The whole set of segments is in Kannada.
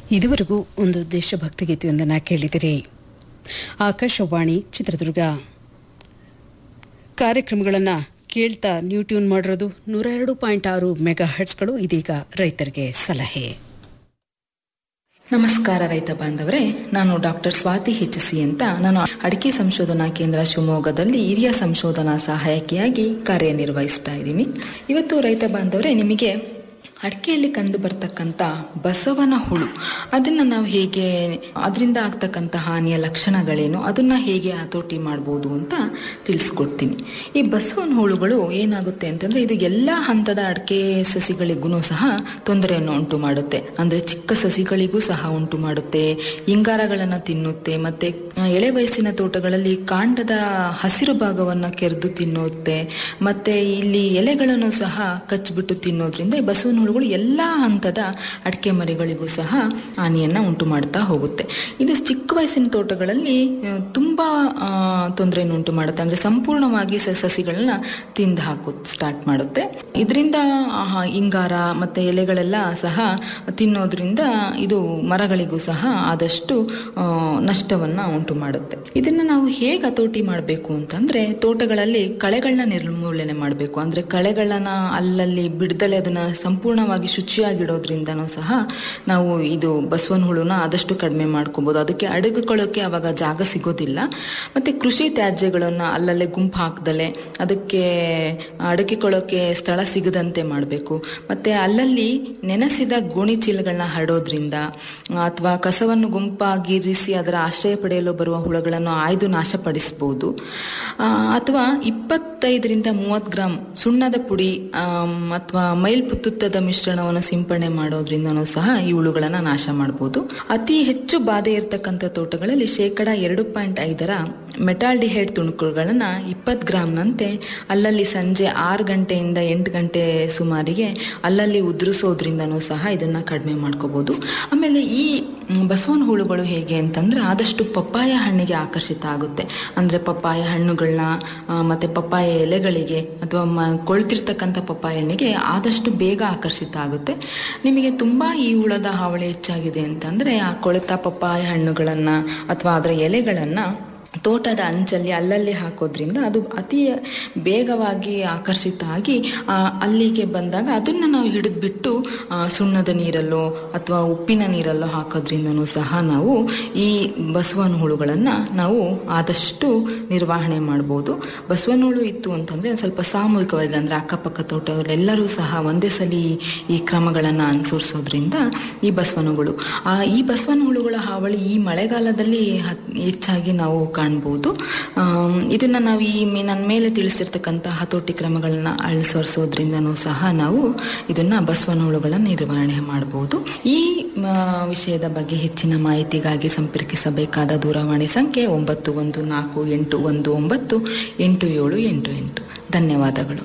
ಇದುವರೆಗೂ ಒಂದು ದೇಶಭಕ್ತಿ ಗೀತೆಯೊಂದನ್ನು ಕೇಳಿದಿರಿ ಆಕಾಶವಾಣಿ ಚಿತ್ರದುರ್ಗ ಕಾರ್ಯಕ್ರಮಗಳನ್ನು ಕೇಳ್ತಾ ನ್ಯೂ ಟ್ಯೂನ್ ಮಾಡಿರೋದು ನೂರ ಎರಡು ಪಾಯಿಂಟ್ ಆರು ಮೆಗಾ ಹರ್ಟ್ಸ್ಗಳು ಇದೀಗ ರೈತರಿಗೆ ಸಲಹೆ ನಮಸ್ಕಾರ ರೈತ ಬಾಂಧವರೇ ನಾನು ಡಾಕ್ಟರ್ ಸ್ವಾತಿ ಹೆಚ್ಚಿಸಿ ಅಂತ ನಾನು ಅಡಿಕೆ ಸಂಶೋಧನಾ ಕೇಂದ್ರ ಶಿವಮೊಗ್ಗದಲ್ಲಿ ಹಿರಿಯ ಸಂಶೋಧನಾ ಸಹಾಯಕಿಯಾಗಿ ಕಾರ್ಯನಿರ್ವಹಿಸ್ತಾ ಇದ್ದೀನಿ ಇವತ್ತು ರೈತ ಬಾಂಧವರೇ ನಿಮಗೆ ಅಡಿಕೆಯಲ್ಲಿ ಕಂಡು ಬರ್ತಕ್ಕಂಥ ಬಸವನ ಹುಳು ಅದನ್ನು ನಾವು ಹೇಗೆ ಅದರಿಂದ ಆಗ್ತಕ್ಕಂಥ ಹಾನಿಯ ಲಕ್ಷಣಗಳೇನು ಅದನ್ನು ಹೇಗೆ ಹತೋಟಿ ಮಾಡ್ಬೋದು ಅಂತ ತಿಳಿಸ್ಕೊಡ್ತೀನಿ ಈ ಬಸವನ ಹುಳುಗಳು ಏನಾಗುತ್ತೆ ಅಂತಂದರೆ ಇದು ಎಲ್ಲ ಹಂತದ ಅಡಿಕೆ ಸಸಿಗಳಿಗೂ ಸಹ ತೊಂದರೆಯನ್ನು ಉಂಟು ಮಾಡುತ್ತೆ ಅಂದರೆ ಚಿಕ್ಕ ಸಸಿಗಳಿಗೂ ಸಹ ಉಂಟು ಮಾಡುತ್ತೆ ಇಂಗಾರಗಳನ್ನು ತಿನ್ನುತ್ತೆ ಮತ್ತು ಎಳೆ ವಯಸ್ಸಿನ ತೋಟಗಳಲ್ಲಿ ಕಾಂಡದ ಹಸಿರು ಭಾಗವನ್ನು ಕೆರೆದು ತಿನ್ನುತ್ತೆ ಮತ್ತು ಇಲ್ಲಿ ಎಲೆಗಳನ್ನು ಸಹ ಕಚ್ಚಿಬಿಟ್ಟು ತಿನ್ನೋದ್ರಿಂದ ಈ ಬಸವನ ಹುಳುಗಳು ಎಲ್ಲ ಹಂತದ ಅಡಿಕೆ ಮರಿಗಳಿಗೂ ಸಹ ಹಾನಿಯನ್ನು ಉಂಟು ಮಾಡ್ತಾ ಹೋಗುತ್ತೆ ಇದು ಚಿಕ್ಕ ವಯಸ್ಸಿನ ತೋಟಗಳಲ್ಲಿ ಆ, ತುಂಬ ತೊಂದರೆಯನ್ನು ಉಂಟು ಮಾಡುತ್ತೆ ಅಂದರೆ ಸಂಪೂರ್ಣವಾಗಿ ಸ- ಸಸಿಗಳನ್ನ ತಿಂದು ಹಾಕೋ ಸ್ಟಾರ್ಟ್ ಮಾಡುತ್ತೆ ಇದರಿಂದ ಇಂಗಾರ ಮತ್ತು ಎಲೆಗಳೆಲ್ಲ ಸಹ ತಿನ್ನೋದ್ರಿಂದ ಇದು ಮರಗಳಿಗೂ ಸಹ ಆದಷ್ಟು ಆ, ನಷ್ಟವನ್ನ ಉಂಟು ಮಾಡುತ್ತೆ ಇದನ್ನ ನಾವು ಹೇಗೆ ಹತೋಟಿ ಮಾಡಬೇಕು ಅಂತಂದ್ರೆ ತೋಟಗಳಲ್ಲಿ ಕಳೆಗಳನ್ನ ನಿರ್ಮೂಲನೆ ಮಾಡಬೇಕು ಅಂದ್ರೆ ಕಳೆಗಳನ್ನ ಅಲ್ಲಲ್ಲಿ ಬಿಡ್ದಲೆ ಅದನ್ನ ಸಂಪೂರ್ಣವಾಗಿ ಶುಚಿಯಾಗಿಡೋದ್ರಿಂದನೂ ಸಹ ನಾವು ಇದು ಬಸವನ ಹುಳುನ ಆದಷ್ಟು ಕಡಿಮೆ ಮಾಡ್ಕೊಬೋದು ಅದಕ್ಕೆ ಅಡಗುಕೊಳ್ಳೋಕೆ ಅವಾಗ ಜಾಗ ಸಿಗೋದಿಲ್ಲ ಮತ್ತೆ ಕೃಷಿ ತ್ಯಾಜ್ಯಗಳನ್ನ ಅಲ್ಲಲ್ಲೇ ಗುಂಪು ಹಾಕ್ದಲೆ ಅದಕ್ಕೆ ಅಡಗಿಕೊಳ್ಳೋಕೆ ಸ್ಥಳ ಸಿಗದಂತೆ ಮಾಡಬೇಕು ಮತ್ತೆ ಅಲ್ಲಲ್ಲಿ ನೆನೆಸಿದ ಗೋಣಿ ಚೀಲಗಳನ್ನ ಹರಡೋದ್ರಿಂದ ಅಥವಾ ಕಸವನ್ನು ಗುಂಪಾಗಿರಿಸಿ ಅದರ ಆಶ್ರಯ ಪಡೆಯಲು ಬರುವ ಹುಳಗಳನ್ನು ಆಯ್ದು ನಾಶಪಡಿಸಬಹುದು ಅಥವಾ ಇಪ್ಪತ್ತೈದರಿಂದ ಮೂವತ್ತು ಗ್ರಾಂ ಸುಣ್ಣದ ಪುಡಿ ಅಥವಾ ಮೈಲ್ಪುತ್ತುತ್ತದ ಮಿಶ್ರಣವನ್ನು ಸಿಂಪಡಣೆ ಮಾಡೋದ್ರಿಂದನೂ ಸಹ ಈ ಹುಳುಗಳನ್ನು ನಾಶ ಮಾಡಬಹುದು ಅತಿ ಹೆಚ್ಚು ಬಾಧೆ ಇರತಕ್ಕಂಥ ತೋಟಗಳಲ್ಲಿ ಶೇಕಡ ಎರಡು ಪಾಯಿಂಟ್ ಐದರ ಮೆಟಾಲ್ಡಿಹೈಡ್ ತುಣುಕುಗಳನ್ನ ಇಪ್ಪತ್ತು ಗ್ರಾಮ್ನಂತೆ ಅಲ್ಲಲ್ಲಿ ಸಂಜೆ ಆರು ಗಂಟೆಯಿಂದ ಎಂಟು ಗಂಟೆ ಸುಮಾರಿಗೆ ಅಲ್ಲಲ್ಲಿ ಉದುರಿಸೋದ್ರಿಂದನೂ ಸಹ ಇದನ್ನ ಕಡಿಮೆ ಮಾಡ್ಕೋಬಹುದು ಆಮೇಲೆ ಈ ಮ್, ಬಸವನ ಹುಳುಗಳು ಹೇಗೆ ಅಂತಂದ್ರೆ ಆದಷ್ಟು ಪಪ್ಪಾಯ ಹಣ್ಣಿಗೆ ಆಕರ್ಷಿತ ಆಗುತ್ತೆ ಅಂದ್ರೆ ಪಪ್ಪಾಯ ಹಣ್ಣುಗಳನ್ನ ಆ, ಮತ್ತೆ ಪಪ್ಪಾಯ ಎಲೆಗಳಿಗೆ ಅಥವಾ ಮ ಕೊಳ್ತಿರ್ತಕ್ಕಂಥ ಪಪ್ಪಾಯ ಹಣ್ಣಿಗೆ ಆದಷ್ಟು ಬೇಗ ಆಕರ್ಷಿತ ಆಗುತ್ತೆ ನಿಮಗೆ ತುಂಬಾ ಈ ಹುಳದ ಹಾವಳಿ ಹೆಚ್ಚಾಗಿದೆ ಅಂತಂದ್ರೆ ಆ ಕೊಳೆತ ಪಪ್ಪಾಯ ಹಣ್ಣುಗಳನ್ನ ಅಥವಾ ಅದರ ಎಲೆಗಳನ್ನ ತೋಟದ ಅಂಚಲ್ಲಿ ಅಲ್ಲಲ್ಲಿ ಹಾಕೋದ್ರಿಂದ ಅದು ಅತಿ ಬೇಗವಾಗಿ ಆಕರ್ಷಿತ ಆಗಿ ಆ, ಅಲ್ಲಿಗೆ ಬಂದಾಗ ಅದನ್ನ ನಾವು ಹಿಡಿದ್ಬಿಟ್ಟು ಆ, ಸುಣ್ಣದ ನೀರಲ್ಲೋ ಅಥವಾ ಉಪ್ಪಿನ ನೀರಲ್ಲೋ ಹಾಕೋದ್ರಿಂದನೂ ಸಹ ನಾವು ಈ ಬಸವನ ಹುಳುಗಳನ್ನು ನಾವು ಆದಷ್ಟು ನಿರ್ವಹಣೆ ಮಾಡ್ಬೋದು ಬಸವನ ಹುಳು ಇತ್ತು ಅಂತಂದ್ರೆ ಒಂದ್ ಸ್ವಲ್ಪ ಸಾಮೂಹಿಕವಾಗಿ ಅಂದ್ರೆ ಅಕ್ಕಪಕ್ಕ ತೋಟದವರೆಲ್ಲರೂ ಸಹ ಒಂದೇ ಸಲ ಈ ಕ್ರಮಗಳನ್ನು ಅನುಸರಿಸೋದ್ರಿಂದ ಈ ಬಸವನ ಹುಳು ಆ ಈ ಬಸವನ ಹುಳುಗಳ ಹಾವಳಿ ಈ ಮಳೆಗಾಲದಲ್ಲಿ ಹತ್- ಹೆಚ್ಚಾಗಿ ನಾವು ಕಾಣ್ಬೋದು ಆಮ್, ಇದನ್ನ ನಾವು ಈ ಮೇ- ನನ್ನ ಮೇಲೆ ತಿಳಿಸಿರ್ತಕ್ಕಂಥ ಹತೋಟಿ ಕ್ರಮಗಳನ್ನ ಅನುಸರಿಸೋದ್ರಿಂದನೂ ಸಹ ನಾವು ಇದನ್ನ ಬಸವನ ಹುಳುಗಳನ್ನ ನಿರ್ವಹಣೆ ಮಾಡಬಹುದು ಈ ಮ, ವಿಷಯದ ಬಗ್ಗೆ ಹೆಚ್ಚಿನ ಮಾಹಿತಿಗಾಗಿ ಸಂಪರ್ಕಿಸಬೇಕಾದ ದೂರವಾಣಿ ಸಂಖ್ಯೆ ಒಂಬತ್ತು ಒಂದು ನಾಲ್ಕು ಎಂಟು ಒಂದು ಒಂಬತ್ತು ಎಂಟು ಏಳು ಎಂಟು ಎಂಟು ಧನ್ಯವಾದಗಳು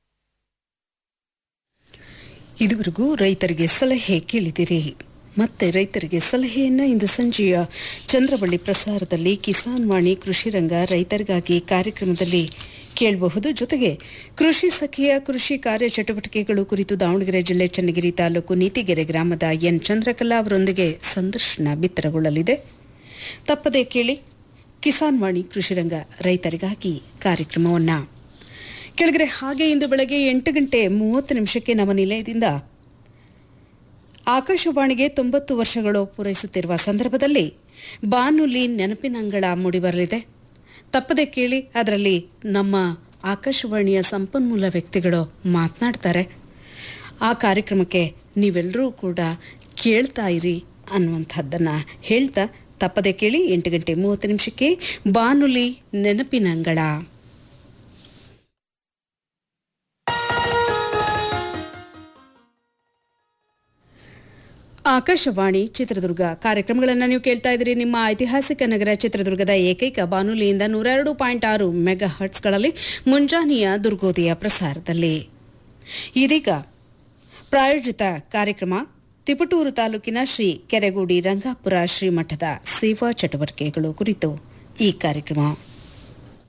ಇದುವರೆಗೂ ರೈತರಿಗೆ ಸಲಹೆ ಕೇಳಿದಿರಿ ಮತ್ತೆ ರೈತರಿಗೆ ಸಲಹೆಯನ್ನ ಇಂದು ಸಂಜೆಯ ಚಂದ್ರವಳ್ಳಿ ಪ್ರಸಾರದಲ್ಲಿ ಕಿಸಾನ್ ವಾಣಿ ಕೃಷಿ ರಂಗ ರೈತರಿಗಾಗಿ ಕಾರ್ಯಕ್ರಮದಲ್ಲಿ ಕೇಳಬಹುದು ಜೊತೆಗೆ ಕೃಷಿ ಸಖಿಯ ಕೃಷಿ ಕಾರ್ಯಚಟುವಟಿಕೆಗಳು ಕುರಿತು ದಾವಣಗೆರೆ ಜಿಲ್ಲೆ ಚನ್ನಗಿರಿ ತಾಲೂಕು ನೀತಿಗೆರೆ ಗ್ರಾಮದ ಎನ್ ಚಂದ್ರಕಲಾ ಅವರೊಂದಿಗೆ ಸಂದರ್ಶನ ಬಿತ್ತರಗೊಳ್ಳಲಿದೆ ತಪ್ಪದೆ ಕೇಳಿ ಕಿಸಾನ್ ವಾಣಿ ಕೃಷಿ ರಂಗ ರೈತರಿಗಾಗಿ ಕಾರ್ಯಕ್ರಮವನ್ನ ಕೆಳಗರೆ ಹಾಗೆ ಇಂದು ಬೆಳಗ್ಗೆ ಎಂಟು ಗಂಟೆ ಮೂವತ್ತು ನಿಮಿಷಕ್ಕೆ ನಮ್ಮ ನಿಲಯದಿಂದ ಆಕಾಶವಾಣಿಗೆ ತೊಂಬತ್ತು ವರ್ಷಗಳು ಪೂರೈಸುತ್ತಿರುವ ಸಂದರ್ಭದಲ್ಲಿ ಬಾನುಲಿ ನೆನಪಿನಂಗಳ ಮೂಡಿಬರಲಿದೆ ತಪ್ಪದೆ ಕೇಳಿ ಅದರಲ್ಲಿ ನಮ್ಮ ಆಕಾಶವಾಣಿಯ ಸಂಪನ್ಮೂಲ ವ್ಯಕ್ತಿಗಳು ಮಾತನಾಡ್ತಾರೆ ಆ ಕಾರ್ಯಕ್ರಮಕ್ಕೆ ನೀವೆಲ್ಲರೂ ಕೂಡ ಕೇಳ್ತಾ ಇರಿ ಅನ್ನುವಂಥದ್ದನ್ನು ಹೇಳ್ತಾ ತಪ್ಪದೆ ಕೇಳಿ ಎಂಟು ಗಂಟೆ ಮೂವತ್ತು ನಿಮಿಷಕ್ಕೆ ಬಾನುಲಿ ನೆನಪಿನಂಗಳ ಆಕಾಶವಾಣಿ ಚಿತ್ರದುರ್ಗ ಕಾರ್ಯಕ್ರಮಗಳನ್ನು ನೀವು ಕೇಳ್ತಾ ಇದ್ದೀರಿ ನಿಮ್ಮ ಐತಿಹಾಸಿಕ ನಗರ ಚಿತ್ರದುರ್ಗದ ಏಕೈಕ ಬಾನುಲಿಯಿಂದ ನೂರ ಎರಡು ಪಾಯಿಂಟ್ ಆರು ಮೆಗಾ ಹರ್ಟ್ಸ್ಗಳಲ್ಲಿ ಮುಂಜಾನೆಯ ದುರ್ಗೋದಯ ಪ್ರಸಾರದಲ್ಲಿ ಇದೀಗ ಪ್ರಾಯೋಜಿತ ಕಾರ್ಯಕ್ರಮ ತಿಪಟೂರು ತಾಲೂಕಿನ ಶ್ರೀ ಕೆರೆಗೂಡಿ ರಂಗಾಪುರ ಶ್ರೀಮಠದ ಸೇವಾ ಚಟುವಟಿಕೆಗಳು ಕುರಿತು ಈ ಕಾರ್ಯಕ್ರಮ